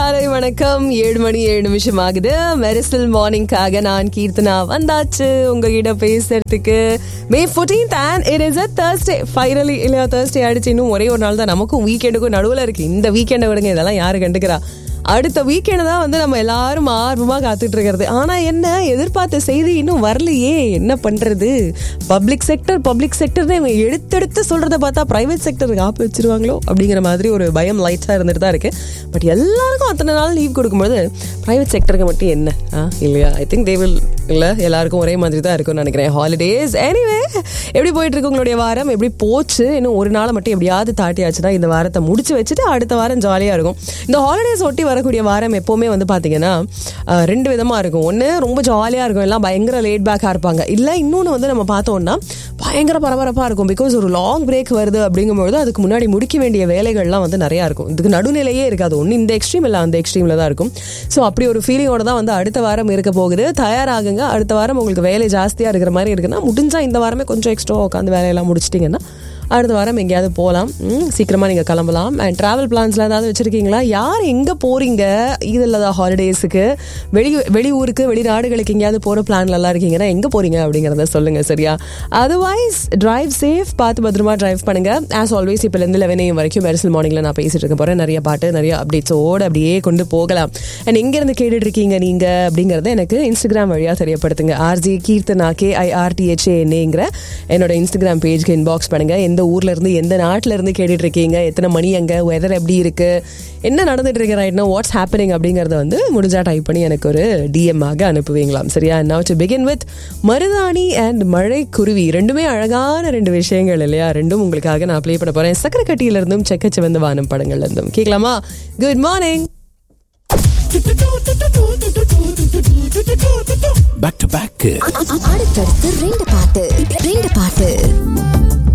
காலை வணக்கம் ஏழு மணி ஏழு நிமிஷம் ஆகுது மெரிசல் மார்னிங்காக நான் கீர்த்தனா வந்தாச்சு உங்ககிட்ட பேசுறதுக்கு May fourteenth and it is a Thursday finally இல்லையா தேர்ஸ்டே ஆயிடுச்சு இன்னும் ஒரே ஒரு நாள் தான் நமக்கும் வீக்கெண்டுக்கும் நடுவில் இருக்கு இந்த வீக்கெண்டை விடுங்க இதெல்லாம் யாரு கண்டுக்கிறா அடுத்த வீக்கெண்டு தான் வந்து நம்ம எல்லாரும் ஆர்வமாக காத்துட்டு இருக்கிறது ஆனால் என்ன எதிர்பார்த்த செய்தி இன்னும் வரலையே என்ன பண்ணுறது பப்ளிக் செக்டர் பப்ளிக் செக்டர்னு இவங்க எடுத்தெடுத்து சொல்கிறத பார்த்தா ப்ரைவேட் செக்டருக்கு ஆப்பு வச்சிருவாங்களோ அப்படிங்கிற மாதிரி ஒரு பயம் லைட்டாக இருந்துட்டு தான் இருக்கு பட் எல்லாருக்கும் அத்தனை நாள் லீவ் கொடுக்கும்போது ப்ரைவேட் செக்டருக்கு மட்டும் என்ன ஆ இல்லையா ஐ திங்க் தே வில் இல்லை எல்லாருக்கும் ஒரே மாதிரி தான் இருக்கும்னு நினைக்கிறேன் ஹாலிடேஸ் எனிவே எப்படி போயிட்டு இருக்கு உங்களுடைய வாரம் எப்படி போச்சு இன்னும் ஒரு நாளை மட்டும் எப்படியாவது தாட்டியாச்சுன்னா இந்த வாரத்தை முடிச்சு வச்சுட்டு அடுத்த வாரம் ஜாலியாக இருக்கும் இந்த ஹாலிடேஸ் ஒட்டி வரக்கூடிய வாரம் எப்போவுமே வந்து பார்த்தீங்கன்னா அஹ், ரெண்டு விதமாக இருக்கும் ஒன்று ரொம்ப ஜாலியாக இருக்கும் எல்லாம் பயங்கர லேட் பேக்காக இருப்பாங்க இல்லை இன்னொன்று வந்து நம்ம பார்த்தோம்னா பயங்கர பரபரப்பாக இருக்கும் பிகாஸ் ஒரு லாங் பிரேக் வருது அப்படிங்கும்பொழுது அதுக்கு முன்னாடி முடிக்க வேண்டிய வேலைகள்லாம் வந்து நிறையா இருக்கும் இதுக்கு நடுநிலையே இருக்காது ஒன்று இந்த எக்ஸ்ட்ரீம் இல்லை அந்த எக்ஸ்ட்ரீமில் தான் இருக்கும் ஸோ அப்படி ஒரு ஃபீலிங்கோட தான் வந்து அடுத்த வாரம் இருக்க போகுது தயாராகுங்க அடுத்த வாரம் உங்களுக்கு வேலை ஜாஸ்தியாக இருக்கிற மாதிரி இருக்குன்னா முடிஞ்சா இந்த வாரமே கொஞ்சம் எக்ஸ்ட்ரா உட்காந்து வேலையெல்லாம் முடிச்சிட்டிங்கன்னா அடுத்த வாரம் எங்கேயாவது போகலாம் ம், சீக்கிரமா நீங்க கிளம்பலாம் அண்ட் டிராவல் பிளான்ஸ்ல ஏதாவது வச்சிருக்கீங்களா யார் எங்க போறீங்க இதில் தான் ஹாலிடேஸுக்கு வெளி வெளியூருக்கு வெளிநாடுகளுக்கு எங்கேயாவது போற பிளான்ல எல்லாம் இருக்கீங்கன்னா எங்க போறீங்க அப்படிங்கறத சொல்லுங்க சரியா அதர்வைஸ் டிரைவ் சேஃப் பார்த்து பத்திரமா டிரைவ் பண்ணுங்க ஆஸ் ஆல்வேஸ் இப்போ இருந்து லெவன் ஏஎம் வரைக்கும் மெரிசல் மார்னிங்ல நான் பேசிட்டு இருக்க போறேன் நிறைய பாட்டு நிறைய அப்டேட்ஸோட அப்படியே கொண்டு போகலாம் அண்ட் எங்க இருந்து கேட்டுட்டு இருக்கீங்க நீங்க அப்படிங்கறத எனக்கு இன்ஸ்டாகிராம் வழியா தெரியப்படுத்துங்க ஆர்ஜி கீர்த்தனா கே ஐ ஆர்டிஹெச்ஏங்கிற என்னோட இன்ஸ்டாகிராம் பேஜ்க்கு இன்பாக்ஸ் பண்ணுங்க எந்த ஊர்ல இருந்து எந்த நாட்டுல இருந்து கேட்டுட்டு இருக்கீங்க எத்தனை மணி அங்க வெதர் எப்படி இருக்கு என்ன நடந்துட்டு இருக்கு ரைட்னா வாட்ஸ் ஹேப்பனிங் அப்படிங்கறத வந்து முடிஞ்சா டைப் பண்ணி எனக்கு ஒரு டிஎம் ஆக அனுப்புவீங்களாம் சரியா now to begin with Maruthani and Mazhai Kuruvi ரெண்டுமே அழகான ரெண்டு விஷயங்கள் இல்லையா ரெண்டும் உங்களுக்காக நான் ப்ளே பண்ண போறேன் சக்கரக்கட்டியில இருந்தும் செக்கச்சிவந்த வானம் படங்கள்ல இருந்தும் கேட்கலாமா good morning back to back அடுத்தடுத்து ரெண்டு பாட்டு ரெண்டு பாட்டு